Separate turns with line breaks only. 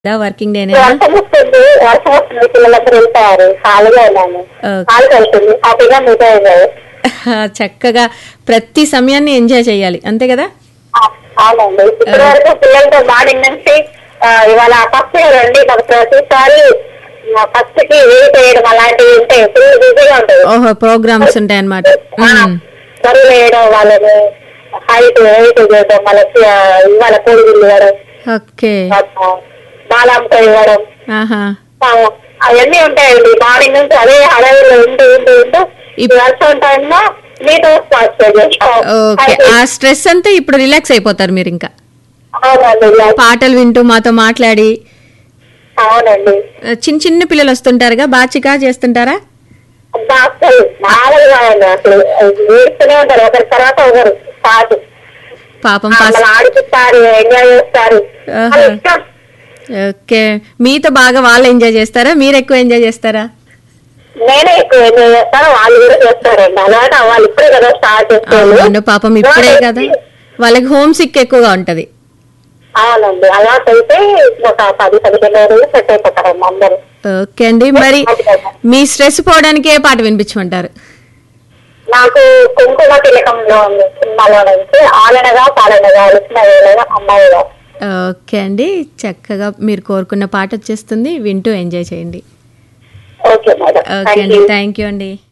Working డేనే
వర్షం వస్తుంది వర్షం వస్తుంది పిల్లలందరూ వెళ్తారు ఖాళీగా ఉన్నాను
Okay.
ఖాళీగా వెళ్తుంది హ్యాపీగా మీతో ఎంజాయ్
చక్కగా ప్రతి సమయాన్ని ఎంజాయ్ చేయాలి అంతే కదా
అవునండి ఇప్పటి వరకు పిల్లలతో మార్నింగ్ నుంచి ఆ, ఇవాళ ఫస్ట్ రండి నాకు ప్రతిసారి ఫస్ట్ కి వెయిట్ వేయడం అలాంటివి ఉంటాయి ఫుల్ బిజీగా ఉంటుంది
ఓహో ప్రోగ్రామ్స్ ఉంటాయి అనమాట
బరువు వేయడం వాళ్ళని హైట్ వెయిట్ చేయడం వాళ్ళకి ఆ, ఇవాళ కోడిగుళ్ళు ఇవ్వడం
ఓకే
బాలాంతో ఇవ్వడం
ఆహా
ఆ, అవన్నీ ఉంటాయండి మార్నింగ్ నుంచి అదే హడావిలో ఉంటూ ఉంటూ ఉంటూ ఈ వర్షం టైంలో మీతో స్టార్ట్
ఓకే ఆ స్ట్రెస్ అంతా ఇప్పుడు రిలాక్స్ అయిపోతారు మీరు ఇంకా
అవునండి ఇలా.
పాటలు వింటూ మాతో మాట్లాడి
అవునండి
ఆ, చిన్న చిన్న పిల్లలు వస్తుంటారుగా బాచికా చేస్తుంటారా
అబ్బా, అసలు మామూలుగా అండి అసలు ఏడుస్తూనే ఉంటారు ఒకరి తర్వాత ఒకరు స్టార్ట్
పాపం
మళ్ళీ
ఫస్ట్
ఆడిపిస్తారు ఎంజాయ్ చేస్తారు
ఆహా.
వాళ్ళ ఇష్టం.
ఓకే మీతో బాగా వాళ్ళు ఎంజాయ్ చేస్తారా మీరు ఎక్కువ ఎంజాయ్ చేస్తారా
నేనే ఎక్కువ ఎంజాయ్ చేస్తాను వాళ్ళు కూడా చేస్తారండి అలాగే వాళ్ళు ఇప్పుడే కదా స్టార్ట్
అవును
చేస్తారు
పాపం ఇప్పుడే కదా వాళ్ళకి హోమ్ సిక్ ఎక్కువగా ఉంటది
అవునండి అలవాటు అయితే ఒక పది పదిహేను రోజులు సెట్ అయిపోతారండి అందరూ
ఓకే అండి మరి మీ స్ట్రెస్ పోవడానికి ఏ పాట వినిపించమంటారు
నాకు కుంకుమ తిలకంలో ఉంది సినిమాలో నుంచి ఆలనగా పాలనగా అలిసిన వేళగా అమ్మాయిగా
ఓకే అండి చక్కగా మీరు కోరుకున్న పాట వచ్చేస్తుంది వింటూ ఎంజాయ్ చేయండి
ఓకే మేడం
ఓకే
థ్యాంక్
అండి
యూ
థ్యాంక్ యూ అండి